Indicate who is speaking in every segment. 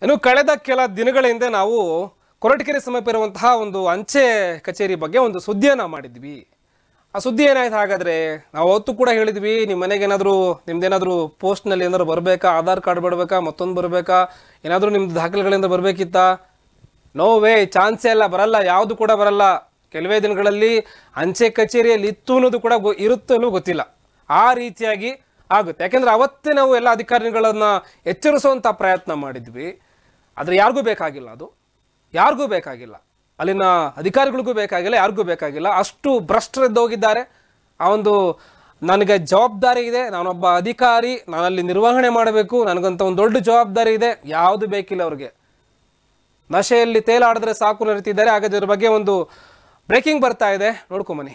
Speaker 1: ಇನ್ನು ಕಳೆದ ಕೆಲ ದಿನಗಳ ಹಿಂದೆ ನಾವು ಕೊರಟಗೆರೆ ಸಮೀಪ ಇರುವಂತಹ ಒಂದು ಅಂಚೆ ಕಚೇರಿ ಬಗ್ಗೆ ಒಂದು ಸುದ್ದಿಯನ್ನ ಮಾಡಿದ್ವಿ ಆ ಸುದ್ದಿ ಏನಾಯ್ತು ಹಾಗಾದ್ರೆ ನಾವು ಅವತ್ತು ಕೂಡ ಹೇಳಿದ್ವಿ ನಿಮ್ಮ ಮನೆಗೆ ಏನಾದರೂ ನಿಮ್ದೇನಾದರೂ ಪೋಸ್ಟ್ನಲ್ಲಿ ಏನಾದ್ರು ಬರಬೇಕಾ ಆಧಾರ್ ಕಾರ್ಡ್ ಬರಬೇಕಾ ಮತ್ತೊಂದು ಬರಬೇಕಾ ಏನಾದರೂ ನಿಮ್ದು ದಾಖಲೆಗಳಿಂದ ಬರಬೇಕಿತ್ತಾ ನೋ ವೇ ಚಾನ್ಸೇ ಇಲ್ಲ ಬರಲ್ಲ ಯಾವುದು ಕೂಡ ಬರಲ್ಲ ಕೆಲವೇ ದಿನಗಳಲ್ಲಿ ಅಂಚೆ ಕಚೇರಿಯಲ್ಲಿ ಇತ್ತು ಅನ್ನೋದು ಕೂಡ ಗೊ ಇರುತ್ತಲೂ ಗೊತ್ತಿಲ್ಲ ಆ ರೀತಿಯಾಗಿ ಆಗುತ್ತೆ ಯಾಕೆಂದ್ರೆ ಅವತ್ತೇ ನಾವು ಎಲ್ಲ ಅಧಿಕಾರಿಗಳನ್ನ ಎಚ್ಚರಿಸುವಂಥ ಪ್ರಯತ್ನ ಮಾಡಿದ್ವಿ ಆದರೆ ಯಾರಿಗೂ ಬೇಕಾಗಿಲ್ಲ ಅದು ಯಾರಿಗೂ ಬೇಕಾಗಿಲ್ಲ ಅಲ್ಲಿನ ಅಧಿಕಾರಿಗಳಿಗೂ ಬೇಕಾಗಿಲ್ಲ ಯಾರಿಗೂ ಬೇಕಾಗಿಲ್ಲ ಅಷ್ಟು ಭ್ರಷ್ಟರಿದ್ದೋಗಿದ್ದಾರೆ ಆ ಒಂದು ನನಗೆ ಜವಾಬ್ದಾರಿ ಇದೆ ನಾನೊಬ್ಬ ಅಧಿಕಾರಿ ನಾನಲ್ಲಿ ನಿರ್ವಹಣೆ ಮಾಡಬೇಕು ನನಗಂತ ಒಂದು ದೊಡ್ಡ ಜವಾಬ್ದಾರಿ ಇದೆ ಯಾವುದು ಬೇಕಿಲ್ಲ ಅವ್ರಿಗೆ ನಶೆಯಲ್ಲಿ ತೇಲಾಡಿದ್ರೆ ಸಾಕು ನರಿತಿದ್ದಾರೆ ಹಾಗಾದ್ರೆ ಇದ್ರ ಬಗ್ಗೆ ಒಂದು ಬ್ರೇಕಿಂಗ್ ಬರ್ತಾ ಇದೆ ನೋಡ್ಕೊಂಬನ್ನಿ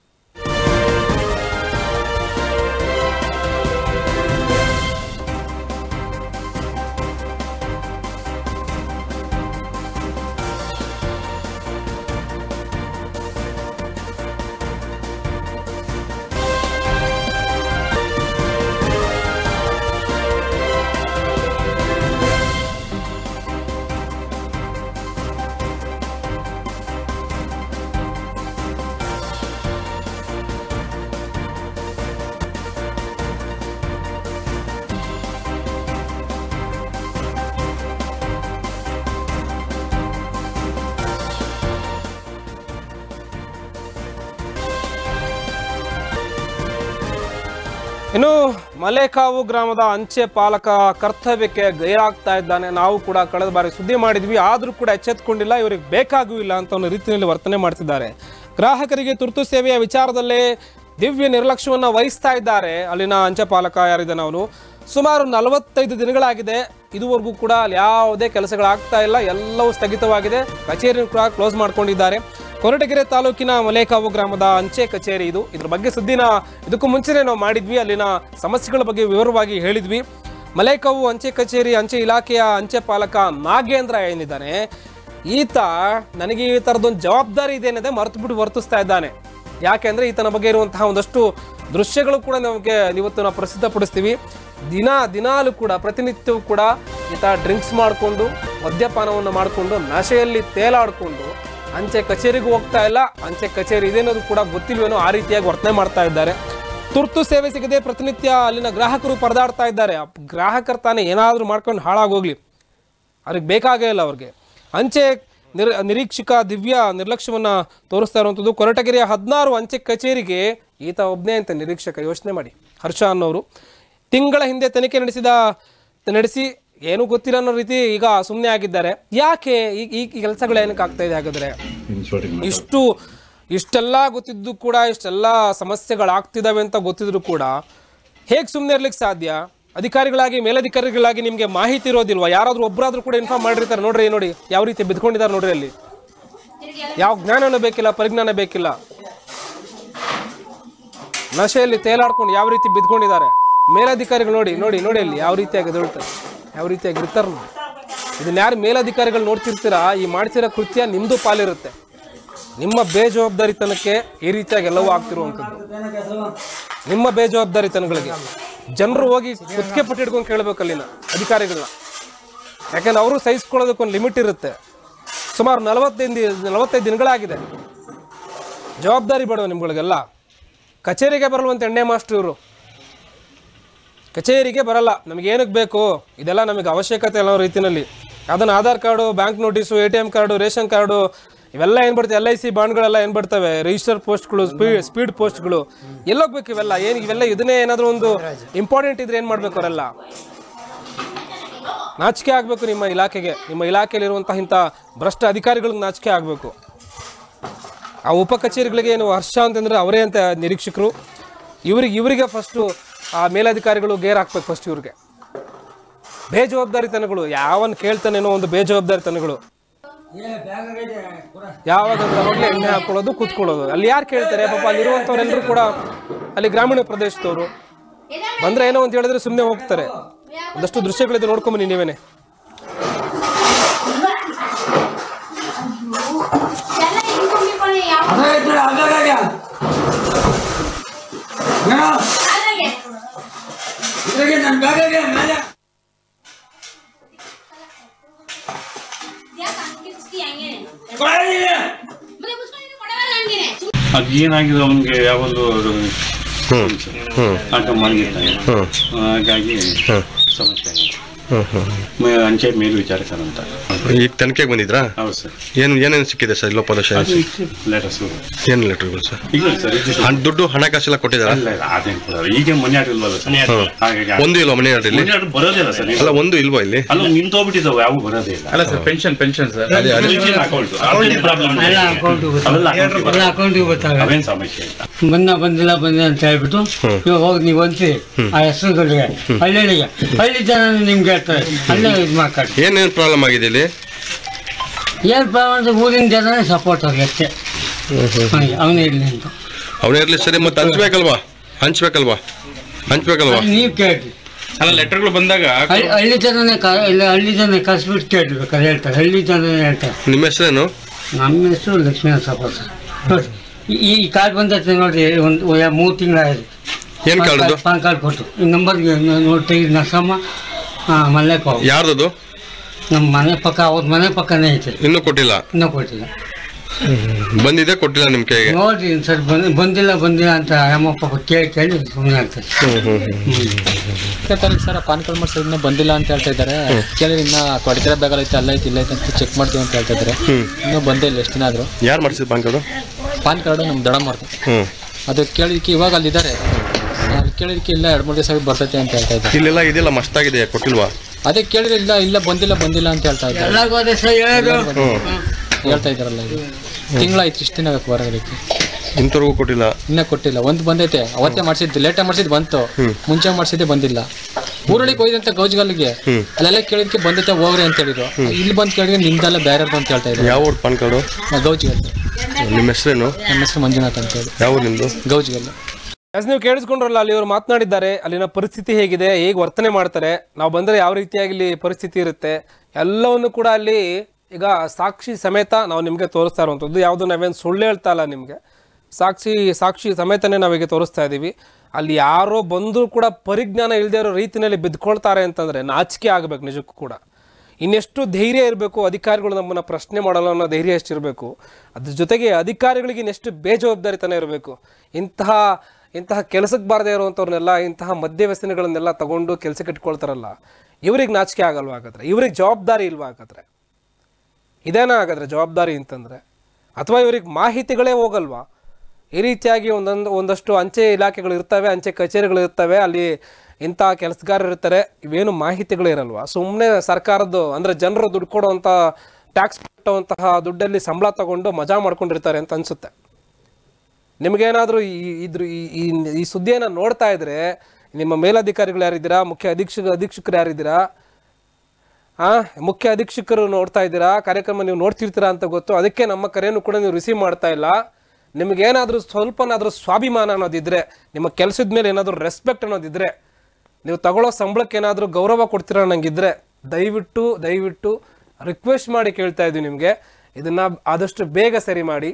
Speaker 1: ಇನ್ನು ಮಲೇಕಾವು ಗ್ರಾಮದ ಅಂಚೆ ಪಾಲಕ ಕರ್ತವ್ಯಕ್ಕೆ ಗೈರಾಗ್ತಾ ಇದ್ದಾನೆ ನಾವು ಕೂಡ ಕಳೆದ ಬಾರಿ ಸುದ್ದಿ ಮಾಡಿದ್ವಿ ಆದರೂ ಕೂಡ ಎಚ್ಚೆತ್ಕೊಂಡಿಲ್ಲ ಇವರಿಗೆ ಬೇಕಾಗೂ ಇಲ್ಲ ಅಂತ ಒಂದು ರೀತಿಯಲ್ಲಿ ವರ್ತನೆ ಮಾಡ್ತಿದ್ದಾರೆ ಗ್ರಾಹಕರಿಗೆ ತುರ್ತು ಸೇವೆಯ ವಿಚಾರದಲ್ಲೇ ದಿವ್ಯ ನಿರ್ಲಕ್ಷ್ಯವನ್ನು ವಹಿಸ್ತಾ ಇದ್ದಾರೆ ಅಲ್ಲಿನ ಅಂಚೆ ಪಾಲಕ ಯಾರಿದ್ದಾನೆ ಅವನು ಸುಮಾರು ನಲವತ್ತೈದು ದಿನಗಳಾಗಿದೆ ಇದುವರೆಗೂ ಕೂಡ ಅಲ್ಲಿ ಯಾವುದೇ ಕೆಲಸಗಳಾಗ್ತಾ ಇಲ್ಲ ಎಲ್ಲವೂ ಸ್ಥಗಿತವಾಗಿದೆ ಕಚೇರಿಯನ್ನು ಕೂಡ ಕ್ಲೋಸ್ ಮಾಡ್ಕೊಂಡಿದ್ದಾರೆ ಕೊರಟಗೆರೆ ತಾಲೂಕಿನ ಮಲೇಕಾವು ಗ್ರಾಮದ ಅಂಚೆ ಕಚೇರಿ ಇದು ಇದ್ರ ಬಗ್ಗೆ ಸುದ್ದಿನ ಇದಕ್ಕೂ ಮುಂಚೆನೇ ನಾವು ಮಾಡಿದ್ವಿ ಅಲ್ಲಿನ ಸಮಸ್ಯೆಗಳ ಬಗ್ಗೆ ವಿವರವಾಗಿ ಹೇಳಿದ್ವಿ ಮಲೇಕಾವು ಅಂಚೆ ಕಚೇರಿ ಅಂಚೆ ಇಲಾಖೆಯ ಅಂಚೆ ಪಾಲಕ ನಾಗೇಂದ್ರ ಏನಿದ್ದಾನೆ ಈತ ನನಗೆ ಈ ಥರದೊಂದು ಜವಾಬ್ದಾರಿ ಇದೆ ಅನ್ನೋದೇ ಮರೆತು ಬಿಟ್ಟು ವರ್ತಿಸ್ತಾ ಇದ್ದಾನೆ ಯಾಕೆಂದ್ರೆ ಈತನ ಬಗ್ಗೆ ಇರುವಂತಹ ಒಂದಷ್ಟು ದೃಶ್ಯಗಳು ಕೂಡ ನಮಗೆ ಇವತ್ತು ನಾವು ಪ್ರಸಿದ್ಧಪಡಿಸ್ತೀವಿ ದಿನ ದಿನಾಲು ಕೂಡ ಪ್ರತಿನಿತ್ಯವೂ ಕೂಡ ಈತ ಡ್ರಿಂಕ್ಸ್ ಮಾಡಿಕೊಂಡು ಮದ್ಯಪಾನವನ್ನು ಮಾಡಿಕೊಂಡು ನಶೆಯಲ್ಲಿ ತೇಲಾಡಿಕೊಂಡು ಅಂಚೆ ಕಚೇರಿಗೂ ಹೋಗ್ತಾ ಇಲ್ಲ ಅಂಚೆ ಕಚೇರಿ ಇದೆ ಅನ್ನೋದು ಕೂಡ ಗೊತ್ತಿಲ್ವೇನೋ ಆ ರೀತಿಯಾಗಿ ವರ್ತನೆ ಮಾಡ್ತಾ ಇದ್ದಾರೆ ತುರ್ತು ಸೇವೆ ಸಿಗದೆ ಪ್ರತಿನಿತ್ಯ ಅಲ್ಲಿನ ಗ್ರಾಹಕರು ಪರದಾಡ್ತಾ ಇದ್ದಾರೆ ಆ ಗ್ರಾಹಕರು ತಾನೇ ಏನಾದರೂ ಮಾಡ್ಕೊಂಡು ಹಾಳಾಗೋಗ್ಲಿ ಅವ್ರಿಗೆ ಬೇಕಾಗೇ ಇಲ್ಲ ಅವ್ರಿಗೆ ಅಂಚೆ ನಿರ್ ನಿರೀಕ್ಷಕ ದಿವ್ಯ ನಿರ್ಲಕ್ಷ್ಯವನ್ನು ತೋರಿಸ್ತಾ ಇರುವಂಥದ್ದು ಕೊರಟಗೆರೆಯ ಹದಿನಾರು ಅಂಚೆ ಕಚೇರಿಗೆ ಈತ ಒಬ್ಬನೇ ಅಂತ ನಿರೀಕ್ಷಕ ಯೋಚನೆ ಮಾಡಿ ಹರ್ಷ ಅನ್ನೋರು ತಿಂಗಳ ಹಿಂದೆ ತನಿಖೆ ನಡೆಸಿದ ನಡೆಸಿ ಏನೂ ಗೊತ್ತಿಲ್ಲ ಅನ್ನೋ ರೀತಿ ಈಗ ಸುಮ್ಮನೆ ಆಗಿದ್ದಾರೆ ಯಾಕೆ ಈ ಈ ಕೆಲಸಗಳು ಏನಕ್ಕೆ ಆಗ್ತಾ ಇದೆ ಹಾಗಾದ್ರೆ ಇಷ್ಟು ಇಷ್ಟೆಲ್ಲ ಗೊತ್ತಿದ್ದು ಕೂಡ ಇಷ್ಟೆಲ್ಲ ಸಮಸ್ಯೆಗಳಾಗ್ತಿದಾವೆ ಅಂತ ಗೊತ್ತಿದ್ರು ಕೂಡ ಹೇಗೆ ಸುಮ್ಮನೆ ಇರ್ಲಿಕ್ಕೆ ಸಾಧ್ಯ ಅಧಿಕಾರಿಗಳಾಗಿ ಮೇಲಧಿಕಾರಿಗಳಾಗಿ ನಿಮಗೆ ಮಾಹಿತಿ ಇರೋದಿಲ್ವಾ ಯಾರಾದ್ರೂ ಒಬ್ಬರಾದ್ರೂ ಕೂಡ ಇನ್ಫಾರ್ಮ್ ಮಾಡಿರ್ತಾರೆ ನೋಡ್ರಿ ನೋಡಿ ಯಾವ ರೀತಿ ಬಿದ್ಕೊಂಡಿದ್ದಾರೆ ನೋಡ್ರಿ ಅಲ್ಲಿ ಯಾವ ಜ್ಞಾನನೂ ಬೇಕಿಲ್ಲ ಪರಿಜ್ಞಾನ ಬೇಕಿಲ್ಲ ನಶೆಯಲ್ಲಿ ತೇಲಾಡ್ಕೊಂಡು ಯಾವ ರೀತಿ ಬಿದ್ಕೊಂಡಿದ್ದಾರೆ ಮೇಲಧಿಕಾರಿಗಳು ನೋಡಿ ನೋಡಿ ನೋಡಿ ಅಲ್ಲಿ ಯಾವ ರೀತಿಯಾಗಿ ಎದುರುಳ್ತಾರೆ ಯಾವ ರೀತಿಯಾಗಿ ಇರ್ತಾರೆ ನೋಡಿ ಇದನ್ನ ಯಾರು ಮೇಲಧಿಕಾರಿಗಳು ನೋಡ್ತಿರ್ತೀರಾ ಈ ಮಾಡ್ತಿರೋ ಕೃತ್ಯ ನಿಮ್ಮದು ಪಾಲಿರುತ್ತೆ ನಿಮ್ಮ ಬೇಜವಾಬ್ದಾರಿತನಕ್ಕೆ ಈ ರೀತಿಯಾಗಿ ಎಲ್ಲವೂ ಆಗ್ತಿರುವಂಥದ್ದು ನಿಮ್ಮ ಬೇಜವಾಬ್ದಾರಿತನಗಳಿಗೆ ಜನರು ಹೋಗಿ ಕುತ್ತಿಗೆ ಪಟ್ಟಿ ಹಿಡ್ಕೊಂಡು ಕೇಳಬೇಕು ಅಲ್ಲಿನ ಅಧಿಕಾರಿಗಳನ್ನ ಯಾಕಂದ್ರೆ ಅವರು ಸಹಿಸ್ಕೊಳ್ಳೋದಕ್ಕೊಂದು ಲಿಮಿಟ್ ಇರುತ್ತೆ ಸುಮಾರು ನಲವತ್ತೈದು ನಲವತ್ತೈದು ದಿನಗಳಾಗಿದೆ ಜವಾಬ್ದಾರಿ ಬೇಡವ ನಿಮ್ಗಳಿಗೆಲ್ಲ ಕಚೇರಿಗೆ ಬರಲ್ವಂತ ಎಣ್ಣೆ ಮಾಸ್ಟ್ರು ಇವರು ಕಚೇರಿಗೆ ಬರಲ್ಲ ನಮಗೆ ಏನಕ್ಕೆ ಬೇಕು ಇದೆಲ್ಲ ನಮಗೆ ಅವಶ್ಯಕತೆ ಇಲ್ಲ ಅನ್ನೋ ರೀತಿಯಲ್ಲಿ ಅದನ್ನು Aadhaar card bank notice A T M card ration card ಇವೆಲ್ಲ ಏನು ಬರ್ತವೆ ಎಲ್ ಐ ಸಿ ಬಾಂಡ್ಗಳೆಲ್ಲ ಏನು ಬರ್ತವೆ ರಿಜಿಸ್ಟರ್ ಪೋಸ್ಟ್ಗಳು ಸ್ಪೀಡ್ ಸ್ಪೀಡ್ ಪೋಸ್ಟ್ಗಳು ಎಲ್ಲೋಗ್ಬೇಕು ಇವೆಲ್ಲ ಏನು ಇವೆಲ್ಲ ಇದನ್ನೇ ಏನಾದರೂ ಒಂದು ಇಂಪಾರ್ಟೆಂಟ್ ಇದ್ರೆ ಏನು ಮಾಡಬೇಕು ಅವರೆಲ್ಲ ನಾಚಿಕೆ ಆಗಬೇಕು ನಿಮ್ಮ ಇಲಾಖೆಗೆ ನಿಮ್ಮ ಇಲಾಖೆಯಲ್ಲಿರುವಂತಹ ಇಂಥ ಭ್ರಷ್ಟ ಅಧಿಕಾರಿಗಳಿಗೆ ನಾಚಿಕೆ ಆಗಬೇಕು ಆ ಉಪ ಕಚೇರಿಗಳಿಗೆ ಏನು ಹರ್ಷ ಅಂತಂದ್ರೆ ಅವರೇ ಅಂತ ನಿರೀಕ್ಷಕರು ಇವ್ರಿಗೆ ಇವರಿಗೆ ಫಸ್ಟು ಆ ಮೇಲಧಿಕಾರಿಗಳು ಗೇರ್ ಹಾಕ್ಬೇಕು ಫಸ್ಟ್ ಇವ್ರಿಗೆ ಬೇಜವಾಬ್ದಾರಿತನಗಳು ಯಾವನ್ ಕೇಳ್ತಾನೇನೋ ಒಂದು ಬೇಜವಾಬ್ದಾರಿತನಗಳು ಯಾವಾಗ ಅಂದ್ರೆ ಅವಾಗಲೇ ಎಣ್ಣೆ ಹಾಕೊಳ್ಳೋದು ಕೂತ್ಕೊಳ್ಳೋದು ಅಲ್ಲಿ ಯಾರು ಕೇಳ್ತಾರೆ ಪಾಪ ಅಲ್ಲಿರುವಂಥವ್ರೆಲ್ಲರೂ ಕೂಡ ಅಲ್ಲಿ ಗ್ರಾಮೀಣ ಪ್ರದೇಶದವರು ಬಂದ್ರೆ ಏನೋ ಅಂತ ಹೇಳಿದ್ರೆ ಸುಮ್ಮನೆ ಹೋಗ್ತಾರೆ ಒಂದಷ್ಟು ದೃಶ್ಯಗಳಿದೆ ನೋಡ್ಕೊಂಬನ್ನಿ ನೀವೇನೆ
Speaker 2: ಎಲ್ಲ ಇಟ್ಕೊಂಡಿರ್ಕೊಳ್ಳಿ ಯಾವ
Speaker 3: ಅದೇ ಇದ್ರೆ ಅದ್ರಾಗೆ ಏನೋ
Speaker 2: ಅದ್ರಾಗೆ
Speaker 3: ಇದ್ರಾಗೆ ನನ್ನ ಬ್ಯಾಗಾಗೆ ಮೇಲೆ
Speaker 2: ಜಾಸ್ತಿ ಹಂಗೇನೆ ಮತ್ತೆ ಮುಚ್ಕೊಂಡಿದ್ರೆ ಕೊಡವಲ್ಲ ಹಂಗೇನೆ
Speaker 3: ಅದು ಏನಾಗಿದೆ ಅವನಿಗೆ ಯಾವೊಂದು ಆಟ ಮಲಗಿರ್ತಾನೆ ಹಾಗಾಗಿ ಸಮಸ್ಯೆ ಆಗಿದೆ
Speaker 4: ಹ್ಮ್ ಹ್ಮ್
Speaker 3: ಮ- ಅಂಚೆ ಮೇಲ್ವಿಚಾರಕರು ಅಂತ
Speaker 4: ಈಗ ತನಿಖೆಗೆ ಬಂದಿದ್ರಾ
Speaker 3: ಹೌದು ಸರ್
Speaker 4: ಏನು ಏನೇನು ಸಿಕ್ಕಿದೆ ಸರ್ ಲೋಪದೋಷ
Speaker 3: ಲೆಟರ್ಸ್
Speaker 4: ಏನು ಲೆಟರ್ಗಳು ಸರ್
Speaker 3: ಇಲ್ಲ ಸರ್ ಇದು
Speaker 4: ಹಣ್ ದುಡ್ಡು ಹಣಕಾಸೆಲ್ಲ ಕೊಟ್ಟಿದ್ದಾರಾ
Speaker 3: ಇಲ್ಲ ಇಲ್ಲ ಅದೇನು ಕೊಡೋದು ಈಗ ಮೊನ್ನೆ ಆಡಿಲ್ವಲ್ಲ ಸರ್ ಹಾಗಾಗಿ
Speaker 4: ಒಂದು ಇಲ್ವಾ ಮನೆ ಆರ್ಡ್ರಲ್ಲಿ
Speaker 3: ಮೊನ್ನೆ ಆಡು ಬರೋದಿಲ್ಲ ಸರ್
Speaker 4: ಅಲ್ಲ ಒಂದು ಇಲ್ವಾ ಇಲ್ಲಿ
Speaker 3: ಅಲ್ಲ ನಿಂತೋಗ್ಬಿಟ್ಟಿದ್ದಾವೆ ಯಾವ ಬರೋದೇ ಇಲ್ಲ
Speaker 5: ಅಲ್ಲ ಸರ್ ಪೆನ್ಷನ್ ಪೆನ್ಷನ್ ಸರ್
Speaker 4: ಅದೇ ಅದೇ
Speaker 3: Pension account. ಅದೇನ್ problem ಇಲ್ಲ.
Speaker 6: ಎಲ್ಲ ಅಕೌಂಟಿಗೆ ಗೊತ್ತಾಗ
Speaker 3: ಅವೆಲ್ಲ account ಗೆ
Speaker 6: ಎಲ್ಲ ಅಕೌಂಟಿಗೆ ಗೊತ್ತಾಗ
Speaker 3: ಅವೇನ್ ಸಮಸ್ಯೆ ಇಲ್ಲ
Speaker 6: ಬಂದ ಬಂದಿಲ್ಲ ಬಂದಿಲ್ಲ ಅಂತ ಹೇಳ್ಬಿಟ್ಟು ಇವಾಗ ಹೋಗಿ ನೀವು ಒಂದ್ಸಿ ಆ ಹೆಸರುಗಳಿಗೆ ಹಳ್ಳಿಗಳಿಗೆ ಹಳ್ಳಿ ಜನ ನಿಮ್ಗೆ ಹೇಳ್ತಾರೆ ಅಲ್ಲೇ ಇದು ಮಾಡ್ಕೊಳ್ಳಿ
Speaker 4: ಏನೇನು ಪ್ರಾಬ್ಲಮ್ ಆಗಿದೆ ಇಲ್ಲಿ
Speaker 6: ಏನು ಪ್ರಾಬ್ಲಮ್ ಅಂದ್ರೆ ಊರಿನ ಜನನೇ ಸಪೋರ್ಟ್ ಅವ್ರಿಗೆ ಅಷ್ಟೇ ಅವನೇ ಇರಲಿ ಅಂತ
Speaker 4: ಅವನೇ ಇರಲಿ ಸರಿ ಮತ್ತೆ ಹಂಚ್ಬೇಕಲ್ವಾ ಹಂಚ್ಬೇಕಲ್ವಾ ಹಂಚ್ಬೇಕಲ್ವಾ
Speaker 6: ನೀವು ಕೇಳ್ರಿ
Speaker 5: ಅಲ್ಲ ಲೆಟರ್ಗಳು ಬಂದಾಗ
Speaker 6: ಹಳ್ಳಿ ಹಳ್ಳಿ ಜನನೇ ಕ ಇಲ್ಲ ಹಳ್ಳಿ ಜನ ಕಸ್ಬಿಟ್ಟು ಕೇಳ್ರಿ ಬೇಕಾದ್ರೆ ಹೇಳ್ತಾರೆ ಹಳ್ಳಿ ಜನನೇ ಹೇಳ್ತಾರೆ
Speaker 4: ನಿಮ್ಮ ಹೆಸರೇನು
Speaker 6: ನಮ್ಮ ಹೆಸರು ಲಕ್ಷ್ಮೀನಾಥ ಸಪೋರ್ಟ್ ನೋಡಿ ಈ- ಈ ಕಾರ್ಡ್ ಬಂದೈತೆ ನೋಡ್ರಿ ಒಂದು ಮೂರು ತಿಂಗಳಾಗಿದೆ
Speaker 4: ಏನ್ ಕಾರ್ಡ್ ಅದು?
Speaker 6: ಪಾನ್ ಕಾರ್ಡ್ ಕೊಟ್ಟು ಈ ನಂಬರ್ಗೆ ನೋಡಿ ನಸಮ್ಮ ಮಲ್ಲೇಕ
Speaker 4: ಯಾರ್ದದು
Speaker 6: ನಮ್ಮ ಮನೆ ಪಕ್ಕ ಅವ್ರ ಮನೆ ಪಕ್ಕನೇ ಐತೆ
Speaker 4: ಇನ್ನೂ ಕೊಟ್ಟಿಲ್ಲ
Speaker 6: ಇನ್ನೂ ಕೊಟ್ಟಿಲ್ಲ
Speaker 4: ಬಂದಿದೆ ಕೊಟ್ಟಿಲ್ಲ ನಿಮ್ಮ ಕೈಗೆ
Speaker 6: ನೋಡ್ರಿ ಸರ್ ಬಂದ್ ಬಂದಿಲ್ಲ ಬಂದಿಲ್ಲ ಅಂತ ಅಮ್ಮ ಪಾಪ ಕೇಳಿ ಕೇಳಿ ಸುಮ್ಮನೆ ಆಗ್ತದೆ
Speaker 7: ಹತ್ತನೇ ತಾರೀಕು ಸರ್ ಪಾನ್ ಕಾರ್ಡ್ ಮಾಡಿಸಿ ಇನ್ನೂ ಬಂದಿಲ್ಲ ಅಂತ ಹೇಳ್ತಾ ಇದ್ದಾರೆ ಕೇಳಿ ಇನ್ನ ಕೊಡ್ತಿರೋ ಬ್ಯಾಗಲ್ ಐತೆ ಅಲ್ಲ ಐತೆ ಇಲ್ಲ ಐತೆ ಅಂತ ಚೆಕ್ ಮಾಡ್ತೀವಿ ಅಂತ ಹೇಳ್ತಾ ಇದ್ದಾರೆ ಇನ್ನೂ ಬಂದೇ ಇಲ್ಲ ಎಷ್ಟು ದಿನ ಆದರೂ
Speaker 4: ಯಾರು ಮಾಡಿಸಿದ್ ಬ್ಯಾಂಕ್ ಅದು
Speaker 7: ಪಾನ್ ಕಾರ್ಡು ನಮ್ಮ ದಡ ಮಾಡ್ತೀವಿ
Speaker 4: ಹ್ಞೂ
Speaker 7: ಅದು ಕೇಳಿದಕ್ಕೆ ಇವಾಗ ಅಲ್ಲಿದ್ದಾರೆ ಅಲ್ಲಿ ಕೇಳಿದಕ್ಕೆ ಇಲ್ಲ ಎರಡು ಮೂರು ದಿವಸ ಬರ್ತೈತೆ ಅಂತ ಹೇಳ್ತಾ ಇದ್ದಾರೆ
Speaker 4: ಇಲ್ಲೆಲ್ಲ ಇದೆಲ್ಲ ಮಸ್ತಾಗಿದೆ ಕೊಟ್ಟಿಲ್ವಾ
Speaker 7: ಅದೇ ಕೇಳಿದ್ರೆ ಇಲ್ಲ ಇಲ್ಲ ಬಂದಿಲ್ಲ ಬಂದಿಲ್ಲ ಅಂತ ಹೇಳ್ತಾ ಇದ್ದಾರೆ
Speaker 6: ಎಲ್ಲರಿಗೂ ಅದೇ ಸರ್ ಹೇಳೋದು
Speaker 7: ಹೇಳ್ತಾ ಇದ್ದಾರಲ್ಲ ಇದು ತಿಂಗಳಾಯ್ತು ಇಷ್ಟು ದಿನ ಬೇಕು ಬರೋದಕ್ಕೆ
Speaker 4: ಇಂಥವ್ರಿಗೂ ಕೊಟ್ಟಿಲ್ಲ
Speaker 7: ಇನ್ನೂ ಕೊಟ್ಟಿಲ್ಲ ಒಂದು ಬಂದೈತೆ ಅವತ್ತೇ ಮಾಡಿಸಿದ್ದು ಲೇಟಾಗಿ ಮಾಡಿಸಿದ್ದು ಬಂತು ಮುಂಚೆ ಮಾಡಿಸಿದ್ದೆ ಬಂದಿಲ್ಲ ಊರೊಳಗೆ ಹೋಯ್ದಂತ ಗೌಜ್ಗಲ್ಗೆ ಅಲ್ಲೆಲ್ಲ ಕೇಳಿದಕ್ಕೆ ಬಂದೈತೆ ಹೋಗ್ರಿ ಅಂತ ಹೇಳಿದ್ರು ಇಲ್ಲಿ ಬಂದು ಕೇಳಿದ್ರೆ ನಿಮ್ದೆಲ್ಲ ಬೇರೆದು ಅಂತ ಹೇಳ್ತಾ ಇದ್ರು
Speaker 4: ಯಾವ ಊರು ಪಾನ್ ಕಾರ್ಡು
Speaker 7: ಗೌಜ್ಗಲ್
Speaker 4: ನಿಮ್ಮ ಹೆಸರೇನು
Speaker 7: ನಮ್ಮ ಹೆಸರು ಮಂಜುನಾಥ್ ಅಂತ ಹೇಳಿ
Speaker 4: ಯಾವ ಊರು ನಿಮ್ಮದು
Speaker 7: ಗೌಜ್ಗಲ್
Speaker 1: ಎಸ್ ನೀವು ಕೇಳಿಸ್ಕೊಂಡ್ರಲ್ಲ ಅಲ್ಲಿ ಇವರು ಮಾತನಾಡಿದ್ದಾರೆ ಅಲ್ಲಿನ ಪರಿಸ್ಥಿತಿ ಹೇಗಿದೆ ಹೇಗೆ ವರ್ತನೆ ಮಾಡ್ತಾರೆ ನಾವು ಬಂದರೆ ಯಾವ ರೀತಿಯಾಗಿ ಇಲ್ಲಿ ಪರಿಸ್ಥಿತಿ ಇರುತ್ತೆ ಎಲ್ಲವನ್ನು ಕೂಡ ಅಲ್ಲಿ ಈಗ ಸಾಕ್ಷಿ ಸಮೇತ ನಾವು ನಿಮಗೆ ತೋರಿಸ್ತಾ ಇರುವಂಥದ್ದು ಯಾವುದು ನಾವೇನು ಸುಳ್ಳು ಹೇಳ್ತಾ ಇಲ್ಲ ನಿಮಗೆ ಸಾಕ್ಷಿ ಸಾಕ್ಷಿ ಸಮೇತನೇ ನಾವೀಗ ತೋರಿಸ್ತಾ ಇದ್ದೀವಿ ಅಲ್ಲಿ ಯಾರೋ ಬಂದರೂ ಕೂಡ ಪರಿಜ್ಞಾನ ಇಲ್ಲದೆ ಇರೋ ರೀತಿಯಲ್ಲಿ ಬಿದ್ಕೊಳ್ತಾರೆ ಅಂತಂದರೆ ನಾಚಿಕೆ ಆಗಬೇಕು ನಿಜಕ್ಕೂ ಕೂಡ ಇನ್ನೆಷ್ಟು ಧೈರ್ಯ ಇರಬೇಕು ಅಧಿಕಾರಿಗಳು ನಮ್ಮನ್ನು ಪ್ರಶ್ನೆ ಮಾಡಲ್ಲ ಅನ್ನೋ ಧೈರ್ಯ ಎಷ್ಟಿರಬೇಕು ಅದ್ರ ಜೊತೆಗೆ ಅಧಿಕಾರಿಗಳಿಗೆ ಇನ್ನೆಷ್ಟು ಬೇಜವಾಬ್ದಾರಿತನ ಇರಬೇಕು ಇಂತಹ ಇಂತಹ ಕೆಲಸಕ್ಕೆ ಬಾರದೇ ಇರುವಂಥವ್ರನ್ನೆಲ್ಲ ಇಂತಹ ಮದ್ಯವ್ಯಸನಗಳನ್ನೆಲ್ಲ ತಗೊಂಡು ಕೆಲಸಕ್ಕೆ ಇಟ್ಕೊಳ್ತಾರಲ್ಲ ಇವ್ರಿಗೆ ನಾಚಿಕೆ ಆಗಲ್ವಾ ಹಾಗಾದ್ರೆ ಇವ್ರಿಗೆ ಜವಾಬ್ದಾರಿ ಇಲ್ವಾ ಹಾಗಾದ್ರೆ ಇದೇನಾ ಹಾಗಾದ್ರೆ ಜವಾಬ್ದಾರಿ ಅಂತಂದರೆ ಅಥವಾ ಇವ್ರಿಗೆ ಮಾಹಿತಿಗಳೇ ಹೋಗಲ್ವಾ ಈ ರೀತಿಯಾಗಿ ಒಂದೊಂದು ಒಂದಷ್ಟು ಅಂಚೆ ಇಲಾಖೆಗಳು ಇರ್ತವೆ ಅಂಚೆ ಕಚೇರಿಗಳು ಇರ್ತವೆ ಅಲ್ಲಿ ಇಂಥ ಕೆಲಸಗಾರರು ಇರ್ತಾರೆ ಇವೇನು ಮಾಹಿತಿಗಳು ಇರಲ್ವಾ ಸುಮ್ಮನೆ ಸರ್ಕಾರದ್ದು ಅಂದರೆ ಜನರು ದುಡ್ಡು ಕೊಡುವಂಥ ಟ್ಯಾಕ್ಸ್ ಕಟ್ಟುವಂತಹ ದುಡ್ಡಲ್ಲಿ ಸಂಬಳ ತಗೊಂಡು ಮಜಾ ಮಾಡ್ಕೊಂಡಿರ್ತಾರೆ ಅಂತ ಅನಿಸುತ್ತೆ ನಿಮಗೇನಾದರೂ ಈ ಇದ್ರ ಈ- ಈ ಈ ಸುದ್ದಿಯನ್ನು ನೋಡ್ತಾ ಇದ್ರೆ ನಿಮ್ಮ ಮೇಲಧಿಕಾರಿಗಳು ಯಾರಿದ್ದೀರಾ ಮುಖ್ಯ ಅಧೀಕ್ಷಕ ಅಧೀಕ್ಷಕರು ಯಾರಿದ್ದೀರಾ ಆ ಮುಖ್ಯ ಅಧೀಕ್ಷಕರು ನೋಡ್ತಾ ಇದ್ದೀರಾ ಕಾರ್ಯಕ್ರಮ ನೀವು ನೋಡ್ತಿರ್ತೀರಾ ಅಂತ ಗೊತ್ತು ಅದಕ್ಕೆ ನಮ್ಮ ಕರೆಯನ್ನು ಕೂಡ ನೀವು ರಿಸೀವ್ ಮಾಡ್ತಾ ಇಲ್ಲ ನಿಮಗೇನಾದರೂ ಸ್ವಲ್ಪನಾದರೂ ಸ್ವಾಭಿಮಾನ ಅನ್ನೋದಿದ್ರೆ ನಿಮ್ಮ ಕೆಲಸದ ಮೇಲೆ ಏನಾದರೂ ರೆಸ್ಪೆಕ್ಟ್ ಅನ್ನೋದಿದ್ರೆ ನೀವು ತಗೊಳ್ಳೋ ಸಂಬಳಕ್ಕೆ ಏನಾದರೂ ಗೌರವ ಕೊಡ್ತೀರಾ ಅನ್ನಂಗಿದ್ರೆ ದಯವಿಟ್ಟು ದಯವಿಟ್ಟು ರಿಕ್ವೆಸ್ಟ್ ಮಾಡಿ ಕೇಳ್ತಾ ಇದ್ದೀವಿ ನಿಮಗೆ ಇದನ್ನು ಆದಷ್ಟು ಬೇಗ ಸರಿ ಮಾಡಿ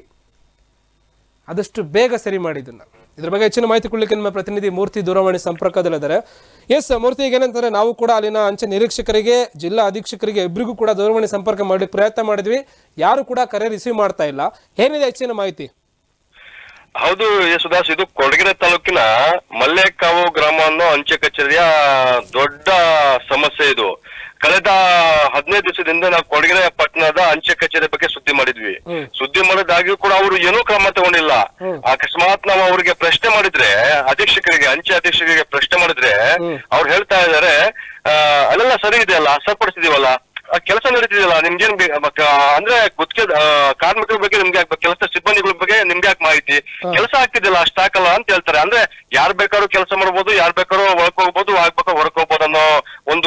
Speaker 1: ಆದಷ್ಟು ಬೇಗ ಸರಿ ಮಾಡಿ ಇದನ್ನ ಇದ್ರ ಬಗ್ಗೆ ಹೆಚ್ಚಿನ ಮಾಹಿತಿ ಕೊಡ್ಲಿಕ್ಕೆ ನಿಮ್ಮ ಪ್ರತಿನಿಧಿ ಮೂರ್ತಿ ದೂರವಾಣಿ ಸಂಪರ್ಕದಲ್ಲಿದ್ದಾರೆ ಎಸ್ ಮೂರ್ತಿ ಈಗ ಏನಂತಾರೆ ನಾವು ಕೂಡ ಅಲ್ಲಿನ ಅಂಚೆ ನಿರೀಕ್ಷಕರಿಗೆ ಜಿಲ್ಲಾ ಅಧೀಕ್ಷಕರಿಗೆ ಇಬ್ಬರಿಗೂ ಕೂಡ ದೂರವಾಣಿ ಸಂಪರ್ಕ ಮಾಡಿ ಪ್ರಯತ್ನ ಮಾಡಿದ್ವಿ ಯಾರು ಕೂಡ ಕರೆ ರಿಸೀವ್ ಮಾಡ್ತಾ ಇಲ್ಲ ಏನಿದೆ ಹೆಚ್ಚಿನ ಮಾಹಿತಿ
Speaker 8: ಹೌದು ಯೇಸುದಾಸ್ ಇದು ಕೊಡಗಿರೆ ತಾಲೂಕಿನ ಮಲ್ಲೇಕಾವು ಗ್ರಾಮ ಅನ್ನೋ ಅಂಚೆ ಕಚೇರಿಯ ದೊಡ್ಡ ಸಮಸ್ಯೆ ಇದು ಕಳೆದ ಹದಿನೈದು ದಿವಸದಿಂದ ನಾವು ಕೊಡಗಿರೆ ಪಟ್ಟಣದ ಅಂಚೆ ಕಚೇರಿ ಬಗ್ಗೆ ಸುದ್ದಿ ಮಾಡಿದ್ವಿ ಸುದ್ದಿ ಮಾಡಿದಾಗ್ಯೂ ಕೂಡ ಅವರು ಏನೂ ಕ್ರಮ ತಗೊಂಡಿಲ್ಲ ಅಕಸ್ಮಾತ್ ನಾವು ಅವ್ರಿಗೆ ಪ್ರಶ್ನೆ ಮಾಡಿದ್ರೆ ಅಧೀಕ್ಷಕರಿಗೆ ಅಂಚೆ ಅಧೀಕ್ಷಕರಿಗೆ ಪ್ರಶ್ನೆ ಮಾಡಿದ್ರೆ ಅವ್ರು ಹೇಳ್ತಾ ಇದಾರೆ ಆ, ಅಲ್ಲೆಲ್ಲ ಸರಿ ಇದೆಯಲ್ಲ ಸರಿಪಡಿಸಿದೀವಲ್ಲ ಕೆಲಸ ನಡೀತಿದೆಯಲ್ಲ ನಿಮ್ಗೇನ್ ಬೇ- ಮತ್ತ- ಅಂದ್ರೆ ಗುತ್ತಿಗೆ ಆ, ಕಾರ್ಮಿಕರ ಬಗ್ಗೆ ನಿಮ್ಗೆ ಯಾಕ್ ಕೆಲಸ ಸಿಬ್ಬಂದಿಗಳ ಬಗ್ಗೆ ನಿಮ್ಗೆ ಯಾಕೆ ಮಾಹಿತಿ ಕೆಲಸ ಆಗ್ತಿದ್ದಿಲ್ಲ ಅಷ್ಟಾಕಲ್ಲ ಅಂತ ಹೇಳ್ತಾರೆ ಅಂದ್ರೆ ಯಾರ್ ಬೇಕಾದ್ರೂ ಕೆಲಸ ಮಾಡ್ಬೋದು ಯಾರ್ ಬೇಕಾದ್ರೂ ಒಳಕ್ ಹೋಗ್ಬೋದು ಆಗ್ಬೇಕಾದ್ರೂ ಹೊರಕ್ ಹೋಗ್ಬೋದು ಅನ್ನೋ ಒಂದು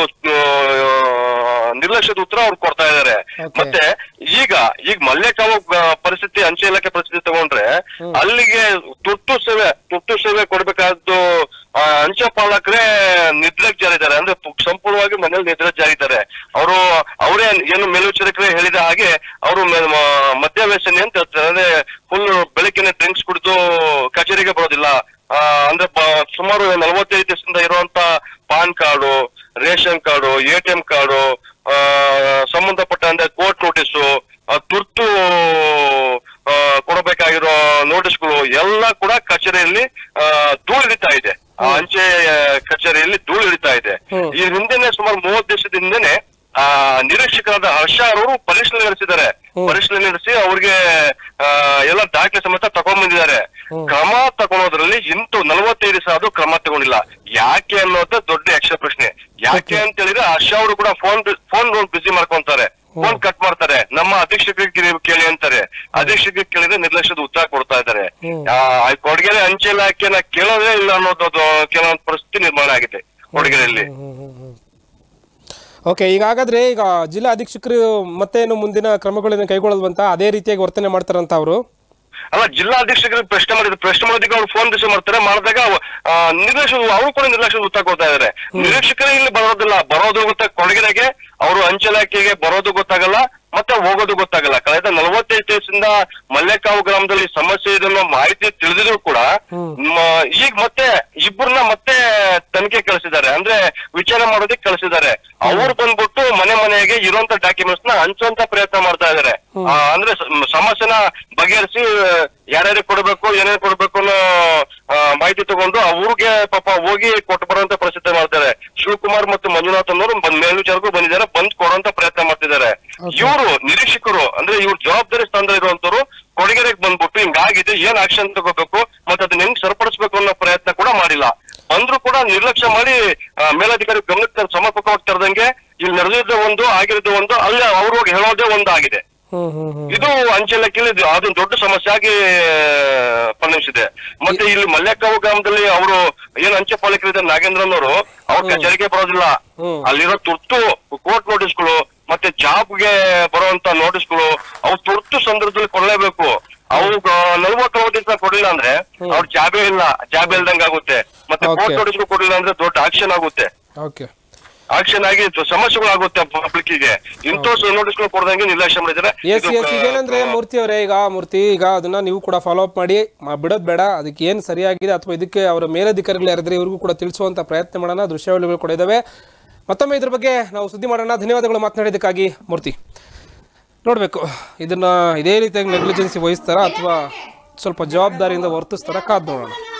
Speaker 8: ಆ, ನಿರ್ಲಕ್ಷ್ಯದ ಉತ್ತರ ಅವ್ರು ಕೊಡ್ತಾ ಇದಾರೆ ಮತ್ತೆ ಈಗ ಈಗ ಮಲ್ಲೇಕಾವು ಆ, ಪರಿಸ್ಥಿತಿ ಅಂಚೆ ಇಲಾಖೆ ಪರಿಸ್ಥಿತಿ ತಗೊಂಡ್ರೆ ಅಲ್ಲಿಗೆ ತುರ್ತು ಸೇವೆ ತುರ್ತು ಸೇವೆ ಕೊಡ್ಬೇಕಾದ್ದು ಆ, ಅಂಚೆ ಪಾಲಕರೇ ನಿರ್ಲಜ್ಜರಿದ್ದಾರೆ ಅಂದ್ರೆ ಪು- ಸಂಪೂರ್ಣವಾಗಿ ಮನೇಲಿ ನಿರ್ಲಜ್ಜರಿದ್ದಾರೆ ಅವರು ಅವರೇ ಏನು ಮೇಲ್ವಿಚಾರಕರೇ ಹೇಳಿದ ಹಾಗೆ ಅವರು ಮದ್ಯವ್ಯಸನಿ ಅಂತ ಹೇಳ್ತಾರೆ ಅಂದ್ರೆ ಫುಲ್ ಬೆಳಕಿನ ಡ್ರಿಂಕ್ಸ್ ಕುಡಿದು ಕಚೇರಿಗೆ ಬರೋದಿಲ್ಲ ಆ, ಅಂದ್ರೆ ಪ- ಸುಮಾರು ನಲವತ್ತೈದು ದಿವಸದಿಂದ ಇರುವಂತ PAN card ration card A T M card ಸಂಬಂಧಪಟ್ಟ ಅಂದ್ರೆ ಕೋರ್ಟ್ ನೋಟಿಸು ಆ, ತುರ್ತು ಆ, ಕೊಡಬೇಕಾಗಿರೋ ನೋಟಿಸ್ಗಳು ಎಲ್ಲ ಕೂಡ ಕಚೇರಿಯಲ್ಲಿ ಆ, ಧೂಳು ಹಿಡಿತಾ ಇದೆ ಆ ಅಂಚೆ ಆ, ಕಚೇರಿಯಲ್ಲಿ ಧೂಳು ಹಿಡಿತಾ ಇದೆ
Speaker 1: ಹ್ಮ್.
Speaker 8: ಈ ಹಿಂದೆನೆ ಸುಮಾರು ಮೂವತ್ತು ದಿವಸದಿಂದನೇ ಆ ನಿರೀಕ್ಷಕರಾದ ಹರ್ಷ ಅವರು ಪರಿಶೀಲನೆ ನಡೆಸಿದ್ದಾರೆ ಪರಿಶೀಲನೆ ನಡೆಸಿ ಅವ್ರಿಗೆ ಆ, ಎಲ್ಲ ದಾಖಲೆ ಸಮೇತ ತಗೊಂಡ್ಬಂದಿದ್ದಾರೆ ಕ್ರಮ ತಗೊಳೋದ್ರಲ್ಲಿ ಇಂಟು ನಲವತ್ತೈದು ಸಾವಿರ ಕ್ರಮ ತಗೊಂಡಿಲ್ಲ ಯಾಕೆ ಅನ್ನೋದು ದೊಡ್ಡ ಯಕ್ಷ ಪ್ರಶ್ನೆ ಯಾಕೆ ಅಂತ ಹೇಳಿದ್ರೆ ಹರ್ಷ ಅವರು ಕೂಡ ಫೋನ್ ಫೋನ್ ಬಿಸಿ ಮಾಡ್ಕೊಂತಾರೆ ಫೋನ್ ಕಟ್ ಮಾಡ್ತಾರೆ ನಮ್ಮ ಅಧೀಕ್ಷಕರಿಗೆ ನೀವು ಕೇಳಿ ಅಂತಾರೆ ಅಧೀಕ್ಷಕರಿಗೆ ಕೇಳಿದ್ರೆ ನಿರ್ಲಕ್ಷ್ಯದ ಉತ್ತರ ಕೊಡ್ತಾ ಇದ್ದಾರೆ ಆ, ಕೊಡಗೆರೆ ಅಂಚೆ ಇಲಾಖೆನ ಕೇಳೋದೇ ಇಲ್ಲ ಅನ್ನೋದು ಕೆಲವೊಂದು ಪರಿಸ್ಥಿತಿ ನಿರ್ಮಾಣ ಆಗಿದೆ ಕೊಡಗೆರೆಯಲ್ಲಿ
Speaker 1: ಓಕೆ ಈಗ ಹಾಗಾದ್ರೆ ಈಗ ಜಿಲ್ಲಾ ಅಧೀಕ್ಷಕರು ಮತ್ತೇನು ಮುಂದಿನ ಕ್ರಮಗಳನ್ನು ಕೈಗೊಳ್ಳಲ್ವಂತ ಅದೇ ರೀತಿಯಾಗಿ ವರ್ತನೆ ಮಾಡ್ತಾರಂತ ಅವರು
Speaker 8: ಅಲ್ಲ ಜಿಲ್ಲಾ ಅಧೀಕ್ಷಕರಿಗೆ ಪ್ರಶ್ನೆ ಮಾಡಿದ್ರು ಪ್ರಶ್ನೆ ಮಾಡೋದಕ್ಕೆ ಅವ್ರು ಫೋನ್ ರಿಸೀವ್ ಮಾಡ್ತಾರೆ ಮಾಡಿದಾಗ ಆ, ನಿರ್ಲಕ್ಷ್ಯ ಅವರು ಕೂಡ ನಿರ್ಲಕ್ಷ್ಯದ ಉತ್ತರ ಕೊಡ್ತಾ ಇದಾರೆ ನಿರೀಕ್ಷಕರೇ ಇಲ್ಲಿ ಬರೋದಿಲ್ಲ ಬರೋದು ಗೊತ್ತ ಕೊಡಗಿರೆಗೆ ಅವರು ಅಂಚೆ ಇಲಾಖೆಗೆ ಬರೋದು ಗೊತ್ತಾಗಲ್ಲ ಮತ್ತೆ ಹೋಗೋದು ಗೊತ್ತಾಗಲ್ಲ ಕಳೆದ ನಲವತ್ತೈದು ದಿವಸದಿಂದ ಮಲ್ಲೇಕಾವು ಗ್ರಾಮದಲ್ಲಿ ಸಮಸ್ಯೆ ಇದೆ ಅನ್ನೋ ಮಾಹಿತಿ ತಿಳಿದಿದ್ರು ಕೂಡ ಮ- ಈಗ ಮತ್ತೆ ಇಬ್ಬರನ್ನ ಮತ್ತೆ ತನಿಖೆ ಕಳಿಸಿದ್ದಾರೆ ಅಂದ್ರೆ ವಿಚಾರಣೆ ಮಾಡೋದಕ್ಕೆ ಕಳಿಸಿದ್ದಾರೆ ಅವ್ರು ಬಂದ್ಬಿಟ್ಟು ಮನೆ ಮನೆಗೆ ಇರುವಂತ ಡಾಕ್ಯುಮೆಂಟ್ಸ್ ನ ಹಂಚುವಂತ ಪ್ರಯತ್ನ ಮಾಡ್ತಾ ಇದಾರೆ ಆ, ಅಂದ್ರೆ ಸ- ಸಮಸ್ಯೆನ ಬಗೆಹರಿಸಿ ಯಾರ್ಯಾರಿಗೆ ಕೊಡಬೇಕು ಏನೇನ್ ಕೊಡ್ಬೇಕು ಅನ್ನೋ ಆ, ಮಾಹಿತಿ ತಗೊಂಡು ಅವ್ರಿಗೆ ಪಾಪ ಹೋಗಿ ಕೊಟ್ಟು ಬರುವಂತ ಪರಿಸ್ಥಿತಿ ಮಾಡ್ತಾರೆ ಶಿವಕುಮಾರ್ ಮತ್ತು ಮಂಜುನಾಥ್ ಅನ್ನೋರು ಬಂದ್ ಮೇಲ್ವಿಚಾರಕ್ಕೂ ಬಂದಿದ್ದಾರೆ ಬಂದ್ ಕೊಡುವಂತ ಪ್ರಯತ್ನ ಮಾಡ್ತಿದ್ದಾರೆ ಇವರು ನಿರೀಕ್ಷಕರು ಅಂದ್ರೆ ಇವ್ರ ಜವಾಬ್ದಾರಿ ಸ್ಥಾನದಲ್ಲಿ ಇರುವಂತವ್ರು ಕೊಡಗೆರೆಗೆ ಬಂದ್ಬಿಟ್ಟು ಹಿಂಗಾಗಿದೆ ಏನ್ ಆಕ್ಷನ್ ತಗೋಬೇಕು ಮತ್ತೆ ಅದನ್ನ ಹೆಂಗ್ ಸರಿಪಡಿಸ್ಬೇಕು ಅನ್ನೋ ಪ್ರಯತ್ನ ಕೂಡ ಮಾಡಿಲ್ಲ ಅಂದ್ರೂ ಕೂಡ ನಿರ್ಲಕ್ಷ್ಯ ಮಾಡಿ ಆ, ಮೇಲಧಿಕಾರಿ ಗಮನಕ್ಕೆ ತಂದು ಸಮರ್ಪಕವಾಗಿ ತರದಂಗೆ ಇಲ್ಲಿ ನಡೆದಿದ್ದ ಒಂದು ಆಗಿರೋದು ಒಂದು ಅಲ್ಲಿ ಅವ್ರು ಹೋಗಿ ಹೇಳೋದೇ ಒಂದು ಆಗಿದೆ
Speaker 1: ಹ್ಮ್ ಹ್ಮ್ ಹ್ಮ್
Speaker 8: ಇದು ಅಂಚೆ ಇಲಾಖೆಯಲ್ಲಿ ಇದು- ಅದೊಂದು ದೊಡ್ಡ ಸಮಸ್ಯೆ ಆಗಿ ಆ, ಪರಿಣಮಿಸಿದೆ ಮತ್ತೆ ಇಲ್ಲಿ ಮಲ್ಯಕಾವು ಗ್ರಾಮದಲ್ಲಿ ಅವರು ಏನ್ ಅಂಚೆ ಪಾಲಕರಿದ್ದಾರೆ ನಾಗೇಂದ್ರನವರು ಅವ್ರ ಕಚೇರಿಗೆ ಬರೋದಿಲ್ಲ
Speaker 1: ಹ್ಮ್.
Speaker 8: ಅಲ್ಲಿರೋ ತುರ್ತು ಕೋರ್ಟ್ ನೋಟಿಸ್ಗಳು ಮತ್ತೆ ಜಾಬ್ಗೆ ಬರುವಂತ ನೋಟಿಸ್ಗಳು ಅವು ತುರ್ತು ಸಂದರ್ಭದಲ್ಲಿ ಕೊಡಲೇಬೇಕು ಅವು ನಲ್ವತ್ತು ದಿವಸ ಕೊಡಲಿಲ್ಲ ಅಂದ್ರೆ ಅವ್ರ ಜಾಬೇ ಇಲ್ಲ ಜಾಬ್ ಇಲ್ದಂಗ ಆಗುತ್ತೆ ಮತ್ತೆ
Speaker 1: Okay.
Speaker 8: ಕೋರ್ಟ್ ನೋಟಿಸ್ಗಳು ಕೊಡಲಿಲ್ಲ ಅಂದ್ರೆ ದೊಡ್ಡ ಆಕ್ಷನ್ ಆಗುತ್ತೆ
Speaker 1: ಓಕೆ
Speaker 8: ಆಕ್ಷನ್ ಆಗಿ ಸಮಸ್ಯೆಗಳಾಗುತ್ತೆ ಪಬ್ಲಿಕ್ ಗೆ ಇಂಥ ನೋಟಿಸ್ಗಳು ಕೊಡದಂಗೆ ನಿರ್ಲಕ್ಷ್ಯ ಮಾಡಿದ್ರೆ
Speaker 1: ಎಸ್
Speaker 8: ಇದು
Speaker 1: ಎಸ್ ಈಗೇನಂದ್ರೆ ಮೂರ್ತಿ ಅವರೇ ಈಗ ಮೂರ್ತಿ ಈಗ ಅದನ್ನ ನೀವು ಕೂಡ ಫಾಲೋ ಅಪ್ ಮಾಡಿ ಮ- ಬಿಡೋದ್ ಬೇಡ ಅದಕ್ಕೆ ಏನು ಸರಿಯಾಗಿದೆ ಅಥವಾ ಇದಕ್ಕೆ ಅವರ ಮೇಲಧಿಕಾರಿಗಳು ಯಾರಿದ್ರೆ ಇವ್ರಿಗೂ ಕೂಡ ತಿಳಿಸುವಂತ ಪ್ರಯತ್ನ ಮಾಡೋಣ ದೃಶ್ಯಾವಳಿಗಳು ಕೂಡ ಇದಾವೆ ಮತ್ತೊಮ್ಮೆ ಇದ್ರ ಬಗ್ಗೆ ನಾವು ಸುದ್ದಿ ಮಾಡೋಣ ಧನ್ಯವಾದಗಳು ಮಾತನಾಡಿದ್ದಕ್ಕಾಗಿ ಮೂರ್ತಿ ನೋಡಬೇಕು ಇದನ್ನ ಇದೇ ರೀತಿಯಾಗಿ ನೆಗ್ಲಿಜೆನ್ಸಿ ವಹಿಸ್ತಾರಾ ಅಥವಾ ಸ್ವಲ್ಪ ಜವಾಬ್ದಾರಿಯಿಂದ ವರ್ತಿಸ್ತಾರಾ ಕಾದ್ ನೋಡೋಣ